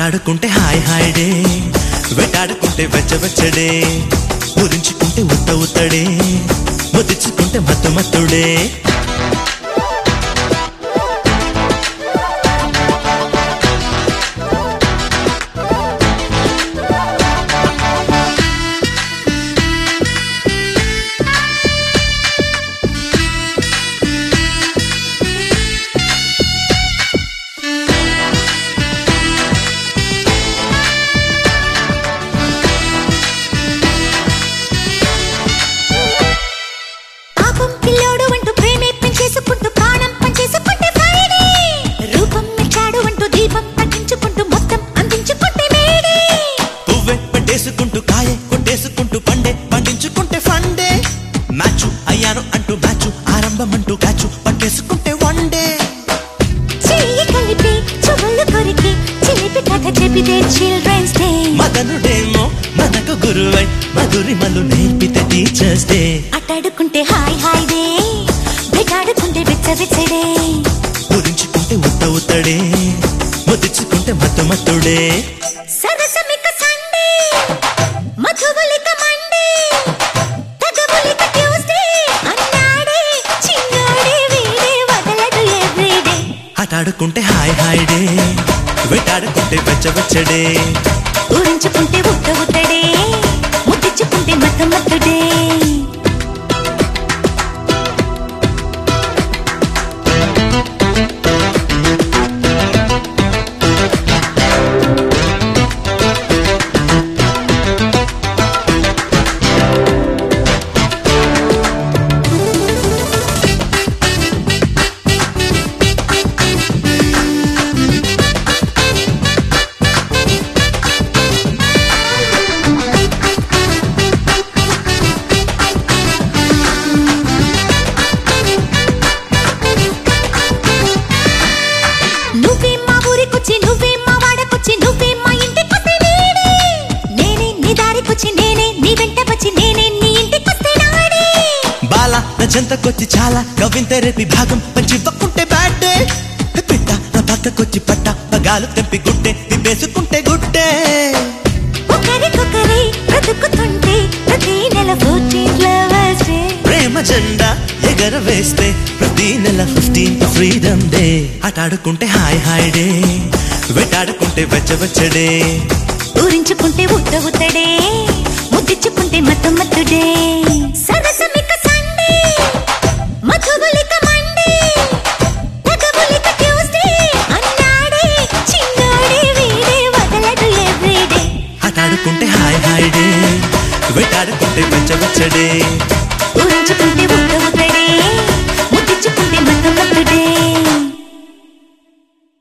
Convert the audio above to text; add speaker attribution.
Speaker 1: ఆటాడుకుంటే హాయ్ హాయ్ డే వెటాడుకుంటే వెచ్చ వెచ్చడే ఊరించుకుంటే ఉత్త ఉత్తడే ముదిచ్చుకుంటే మత్తు మత్తుడే
Speaker 2: పాపం పిల్లోడు అంటూ ప్రేమే పెంచేసుకుంటూ ప్రాణం పంచేసుకుంటే ఫ్రైడే రూపం మెచ్చాడు అంటూ దీపం పట్టించుకుంటూ మొత్తం అందించుకుంటే మేడే
Speaker 1: పువ్వే పెట్టేసుకుంటూ కాయే కొట్టేసుకుంటూ పండే పండించుకుంటే ఫండే మ్యాచు అయ్యాను అంటూ మ్యాచు ఆరంభం అంటూ గాచు పట్టేసుకుంటే వన్ డే
Speaker 2: చెయ్యి కలిపి చువ్వలు కొరికి చిలిపి కథ చెప్పితే చిల్డ్రన్స్ డే
Speaker 1: మదనుడేమో మనకు గురువై మధురిమలు నేర్పితే టీచర్స్ డే
Speaker 2: అట్టాడుకుంటే హాయ్ హాయ్ డే వెటాడుకుంటే విచ్చ విచ్చడే
Speaker 1: ఊరించుకుంటే ఉత్త ఉత్తడే ముదిచ్చుకుంటే మత్తు మత్తుడే
Speaker 2: సరసమిక సండే మధువలిక మండే తగవులిక ట్యూస్డే అన్నాడే చిన్నోడే వీడే వదలడు ఎవ్రీడే
Speaker 1: ఆటాడుకుంటే హాయ్ హాయ్ డే వెటాడుకుంటే వెచ్చ వెచ్చడే
Speaker 2: ఊరించుకుంటే ఉత్త ఉత్తడే ముద్దిచ్చుకుంటే మత్త మత్తుడే నువ్వే మా ఊరికొచ్చి నువ్వే మా వాడకొచ్చి నువ్వే మా ఇంటికొస్తే నేనే నేనే నీ దారికొచ్చి నేనే నీ వెంట వచ్చి నేనే నీ ఇంటికొస్తే నాడే
Speaker 1: బాల నా చెంతకొచ్చి చాలా కవింత రేపి భాగం పంచివ్వకుంటే బ్యాడ్ డే పిట్ట నా పక్కకొచ్చి పట్ట పగాలు తెంపి గుట్టే తిప్పేసుకుంటే గుట్టే
Speaker 2: ఒకరికొకరే బ్రతుకుతుంటే ప్రతి నెల ఫోర్టీన్ ఫ్లవర్స్ డే
Speaker 1: ప్రేమ జెండా ఎగర వేస్తే ప్రతి నెల ఫిఫ్టీన్ ఫ్రీడమ్ డే ఆటాడుకుంటే హాయ్ హాయ్ డే వెటాడుకుంటే వెచ్చ వెచ్చడే
Speaker 2: ఊరించుకుంటే ఉత్త ఉత్తడే ముద్దిచ్చుకుంటే మత్తు మత్తుడే సరసమిక సండే మధుబలిక మండే తగబులిక ట్యూస్డే అన్నాడే చిన్నోడే వీడే వదలడు ఎవ్రీడే
Speaker 1: ఆటాడుకుంటే హాయ్ హాయ్ డే వెటాడుకుంటే వెచ్చ వెచ్చడే
Speaker 2: ఊరించుకుంటే ఉత్త ఉత్త